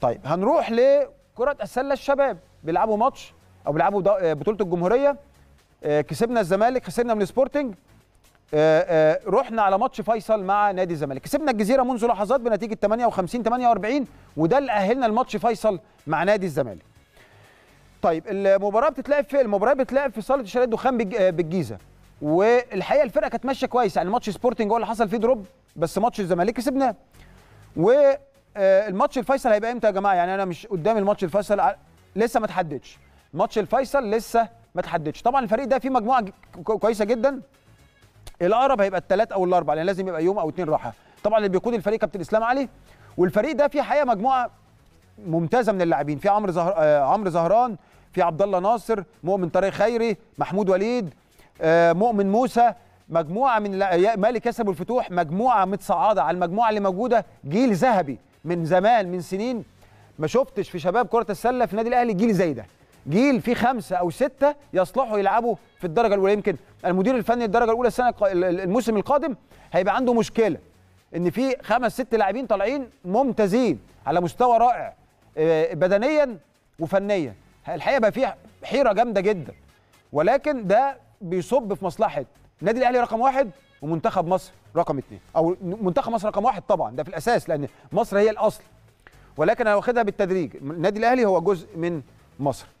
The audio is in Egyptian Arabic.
طيب هنروح لكره السله الشباب بيلعبوا ماتش او بيلعبوا دا- آه، بطوله الجمهوريه آه، كسبنا الزمالك خسرنا من السبورتنج آه، آه، رحنا على ماتش فيصل مع نادي الزمالك كسبنا الجزيره منذ لحظات بنتيجه 58 48 وده اللي اهلنا لماتش فيصل مع نادي الزمالك طيب المباراه بتتلعب في المباراه بتتلعب في صاله شارع الدخان بالج- آه، بالجيزه والحقيقه الفرقه كانت ماشيه كويس يعني ماتش سبورتنج هو اللي حصل فيه دروب بس ماتش الزمالك كسبناه والماتش الفيصل هيبقى امتى يا جماعه يعني انا مش قدام الماتش الفيصل ع- لسه ما تحددش ماتش الفيصل لسه ما تحددش طبعا الفريق ده فيه مجموعه ج- كو- كويسه جدا الاقرب هيبقى الثلاث او الاربع لان لازم يبقى يوم او اتنين راحه طبعا اللي بيقود الفريق كابتن اسلام علي والفريق ده فيه حقيقه مجموعه ممتازه من اللاعبين في عمرو زهر... آه، عمرو زهران في عبد الله ناصر مؤمن طارق خيري محمود وليد آه، مؤمن موسى مجموعه من اللا- يا- مالك ياسر أبو الفتوح مجموعه متصاعده على المجموعه اللي موجوده جيل ذهبي من زمان من سنين ما شفتش في شباب كره السله في النادي الاهلي جيل زي ده جيل فيه خمسه او سته يصلحوا يلعبوا في الدرجه الاولى يمكن المدير الفني الدرجه الاولى السنه الق- ال- ال- الموسم القادم هيبقى عنده مشكله ان في خمس ست لاعبين طالعين ممتازين على مستوى رائع آه، بدنيا وفنيا الحقيقه بقى فيه حيره جامده جدا ولكن ده بيصب في مصلحه النادي الاهلي رقم واحد ومنتخب مصر رقم اثنين او منتخب مصر رقم واحد طبعا ده في الاساس لان مصر هي الاصل ولكن انا واخدها بالتدريج النادي الاهلي هو جزء من مصر